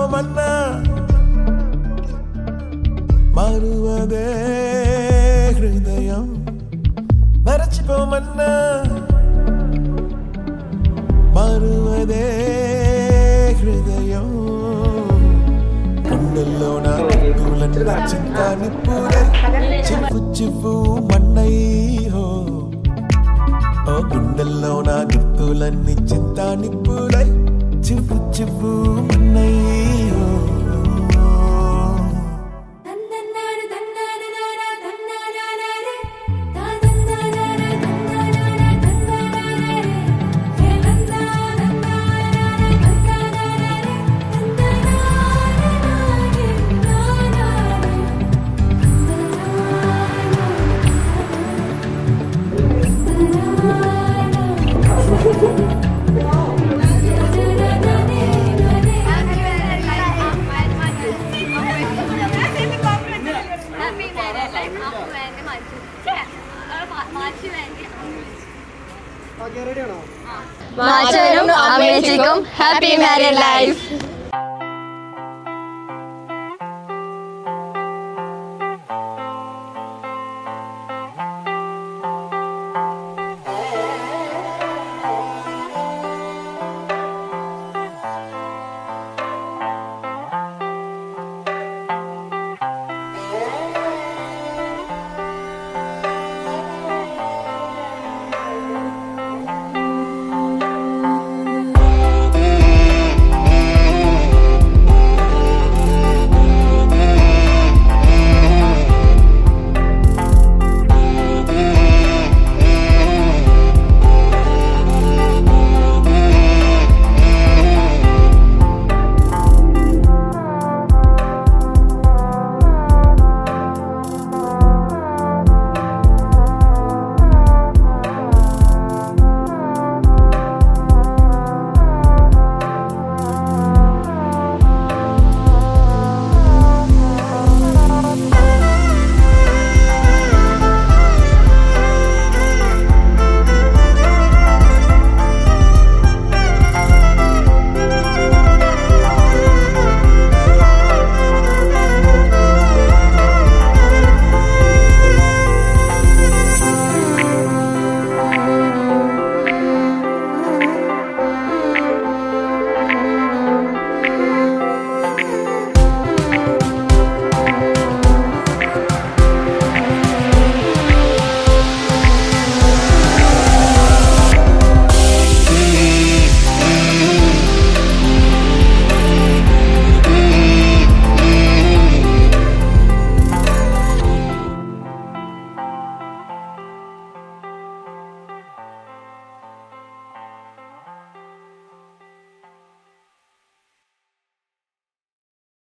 మరచిపోమన్నా మరువదే హృదయం మరచిపోమన్నా మరువదే హృదయం గుండెల్లో నా దిక్కులన్న చింత నిప్పులై చిప్పు చిప్పు మన్నయ్యో ఓ గుండెల్లో నా గుర్తులన్నీ చింత నిప్పులై చిప్పు చిప్పు మన్నయ్యో తందన్నార తందనార తందనారే తందనార తందనార తందనారే హే తందనార తందనారే Happy married life അമ്മ വേണ്ടി മരിച്ചു മാറ്റി വേണ്ടി മാച്ചനും അമ്മേച്ചിക്കും ഹാപ്പി മാരീഡ് ലൈഫ്